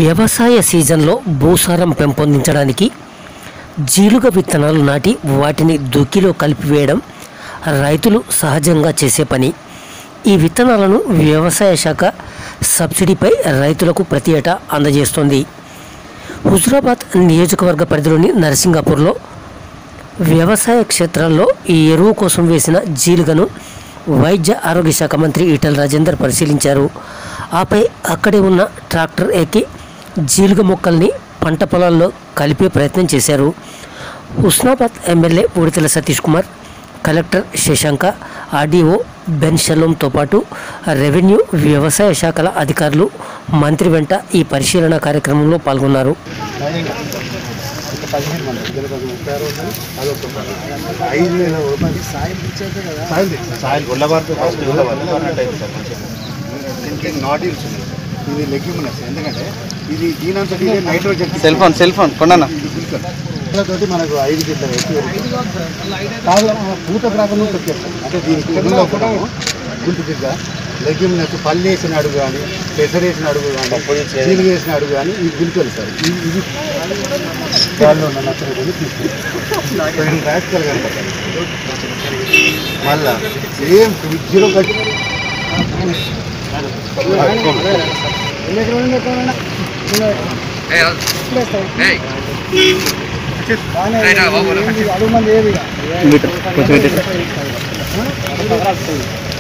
వ్యవసాయ సీజన్లో భూసారం పెంపొందించడానికి జీలుగ విత్తనాలు నాటి వాటిని దుక్కిలో కలిపివేయడం రైతులు సహజంగా చేసే పని ఈ విత్తనాలను వ్యవసాయ శాఖ సబ్సిడీపై రైతులకు ప్రతి ఏటా అందజేస్తోంది హుజురాబాద్ నియోజకవర్గ పరిధిలోని నరసింగాపూర్లో వ్యవసాయ క్షేత్రాల్లో ఈ ఎరువు కోసం వేసిన జీలుగను వైద్య ఆరోగ్య శాఖ మంత్రి ఈటల రాజేందర్ పరిశీలించారు ఆపై అక్కడే ఉన్న ట్రాక్టర్ ఎక్కి జీలుగ మొక్కల్ని పంట పొలాల్లో కలిపే ప్రయత్నం చేశారు Husnabad MLA Vodithala Satish Kumar collector Shashanka RDO Ben షలోంతో పాటు రెవెన్యూ వ్యవసాయ శాఖల అధికారులు మంత్రి వెంట ఈ పరిశీలన కార్యక్రమంలో పాల్గొన్నారు పదిహేను మంది గెలుపు ముప్పై ఆరు వందలు అదొక ఐదు వేల రూపాయలు సాయం సాయం సాయం గుళ్ళబార్తో ఫస్ట్ దీనికి నాటిల్స్ ఉన్నాయి ఇది లెగ్యూమినస్ ఎందుకంటే ఇది దీనంతటి ఇదే nitrogen cell phone cell phone కొన్నా తోటి మనకు ఐదు గిట్ల ఎక్కువ కాదు పూత రాకుండా తొక్కేస్తాం అంటే దీనికి ఎన్నులో ఒకటము గుంటు దిగ్గ లెగ్యూమినస్ పల్లి వేసిన అడుగు కానీ పెసర్ వేసిన అడుగు కానీ జీలు వేసిన అడుగు కానీ ఇది గుంటలు సార్ ఇది ఇది వాళ్ళు ఉన్న నచ్చని తీసుకుంటాం రాజకీయాలు కనపడతాయి మళ్ళా ఏం జీరో కట్టి మీటర్ కొంచెం